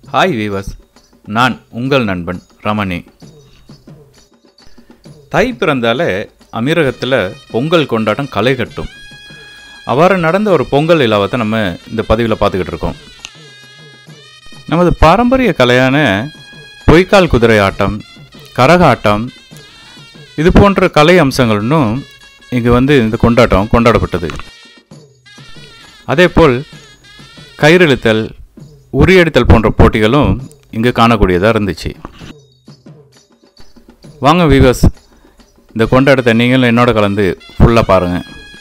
hi viewers நான் உங்கள் நண்பன் ரமணி தை பிறந்தாலே அமீரகத்தில் பொங்கல் கொண்டாட்டம் களை கட்டும் அவ்வாறு நடந்த ஒரு பொங்கல் இலாவத்தை நம்ம இந்த பதிவில் பார்த்துக்கிட்டு இருக்கோம் நமது பாரம்பரிய கலையான பொய்க்கால் குதிரை ஆட்டம் கரகாட்டம் இது போன்ற கலை அம்சங்களும் இங்கு வந்து இந்த கொண்டாட்டம் கொண்டாடப்பட்டது அதேபோல் கயிறிழுத்தல் உரியடித்தல் போன்ற போட்டிகளும் இங்கு காணக்கூடியதாக இருந்துச்சு வாங்க வீவர்ஸ் இந்த கொண்டாட்டத்தை நீங்களும் என்னோட கலந்து ஃபுல்லாக பாருங்கள்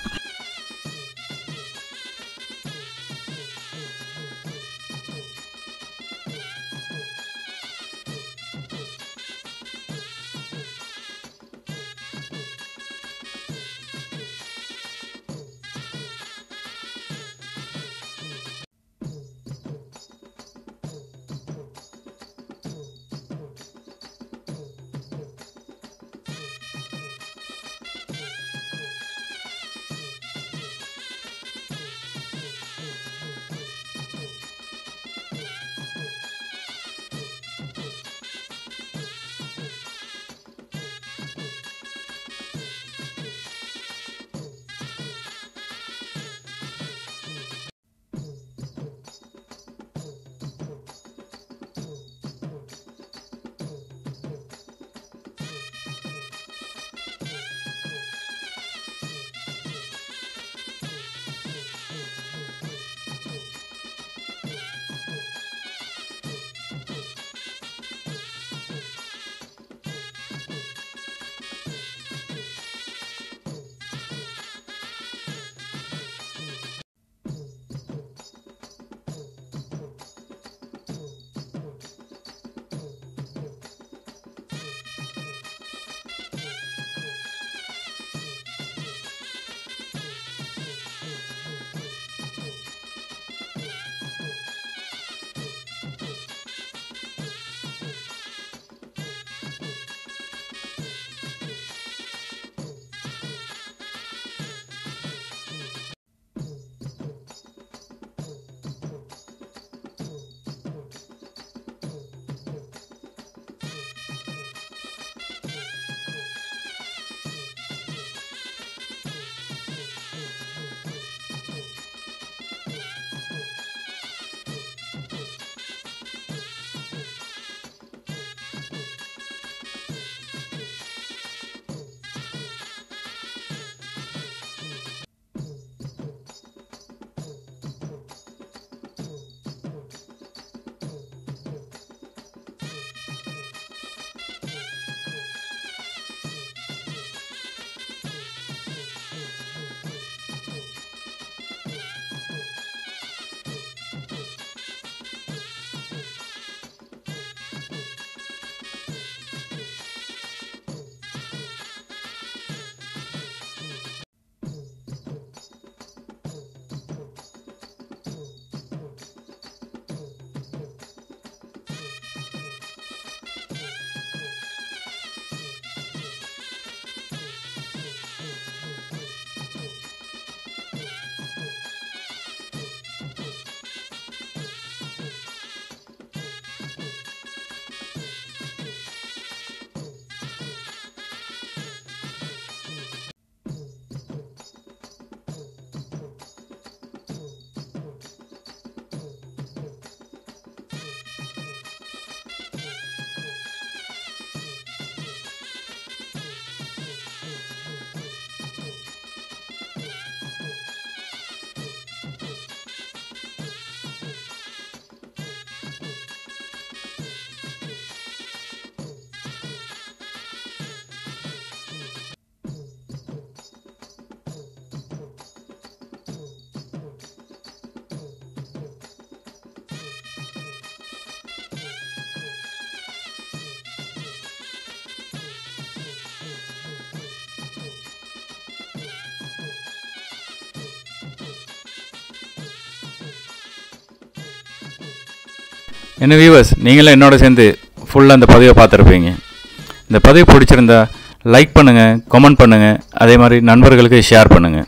என்ன வியூவர்ஸ் நீங்களும் என்னோட சேர்ந்து ஃபுல்லாக அந்த பதிவை பார்த்துருப்பீங்க இந்த பதிவு பிடிச்சிருந்தா லைக் பண்ணுங்கள் கமெண்ட் பண்ணுங்கள் அதே மாதிரி நண்பர்களுக்கு ஷேர் பண்ணுங்கள்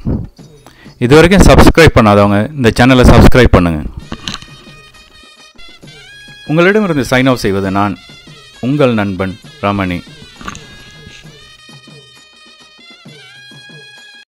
இது வரைக்கும் சப்ஸ்கிரைப் பண்ணாதவங்க இந்த சேனலை சப்ஸ்கிரைப் பண்ணுங்கள் உங்களிடமிருந்து சைன் ஆஃப் செய்வது நான் உங்கள் நண்பன் ரமணி